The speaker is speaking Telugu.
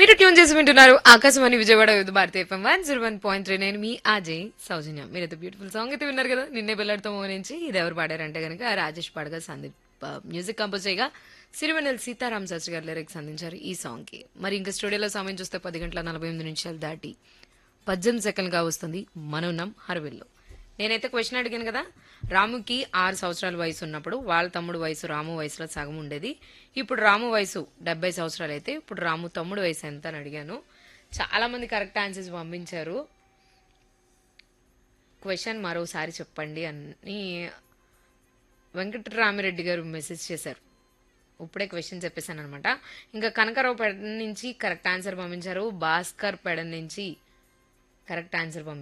మీరు ట్యూన్ చేసి వింటున్నారు Akashvani Vijayawada Vividh Bharati FM one zero one point three నేను మీ అజయ్ సౌజన్య మీరైతే బ్యూటిఫుల్ సాంగ్ అయితే విన్నారు కదా నిన్నే బెల్లడితో నుంచి ఇది ఎవరు పాడారంటే కనుక రాజేష్ పాడగా సందీప్ ఆ, మ్యూజిక్ కంపోజ్ చేయగా సిరివెన్నెల సీతారాం శాస్త్రి గారు లిరిక్స్ అందించారు ఈ సాంగ్కి మరి ఇంకా స్టూడియోలో సమయం చూస్తే పది గంటల నలభై ఎనిమిది నిమిషాలు దాటి పద్దెనిమిది సెకండ్గా వస్తుంది మనోన్నం హరవిల్లో నేనైతే క్వశ్చన్ అడిగాను కదా రాముకి ఆరు సంవత్సరాల వయసు ఉన్నప్పుడు వాళ్ళ తమ్ముడు వయసు రాము వయసులో సగం ఉండేది ఇప్పుడు రాము వయసు డెబ్బై సంవత్సరాలు అయితే ఇప్పుడు రాము తమ్ముడు వయసు ఎంత అని అడిగాను చాలా మంది కరెక్ట్ ఆన్సర్స్ పంపించారు క్వశ్చన్ మరోసారి చెప్పండి అని వెంకటరామిరెడ్డి గారు మెసేజ్ చేశారు ఇప్పుడే క్వశ్చన్ చెప్పేశాను అనమాట ఇంకా కనకరావు పెడ నుంచి కరెక్ట్ ఆన్సర్ పంపించారు భాస్కర్ పెడ నుంచి కరెక్ట్ ఆన్సర్ పంపించారు